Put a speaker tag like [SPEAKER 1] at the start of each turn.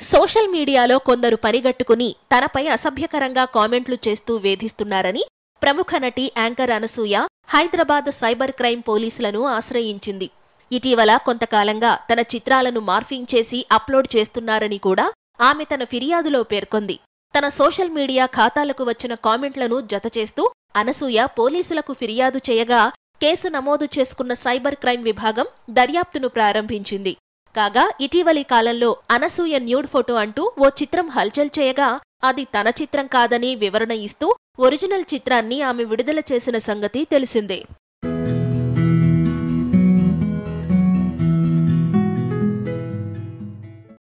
[SPEAKER 1] social మీడియాలో కొందరు పనిగట్టుకుని తనపై అసభ్యకరంగా కామెంట్లు చేస్తూ వేధిస్తున్నారని ప్రముఖ నటి anchor Anasuya Hyderabad cyber crime పోలీసులను ఆశ్రయించింది ఇటీవల కొంతకాలంగా తన చిత్రాలను మార్ఫింగ్ చేసి అప్లోడ్ చేస్తున్నారని కూడా ఆమె తన ఫిర్యాదులో పేర్కొంది తన సోషల్ మీడియా ఖాతాలకు వచ్చిన కామెంట్లను జతచేస్తూ అనసూయ పోలీసులకు ఫిర్యాదు చేయగా కేసు నమోదు చేసుకున్న సైబర్ క్రైమ్ విభాగం దర్యాప్తును ప్రారంభించింది కాగా ఇటీవలి కాలంలో అనసూయ న్యూడ్ ఫోటో అంటూ ఓ చిత్రం హల్చల్ చేయగా అది తన చిత్రం కాదని వివరణ ఇస్తూ ఒరిజినల్ చిత్రాన్ని ఆమె విడుదల చేసిన సంగతి తెలిసిందే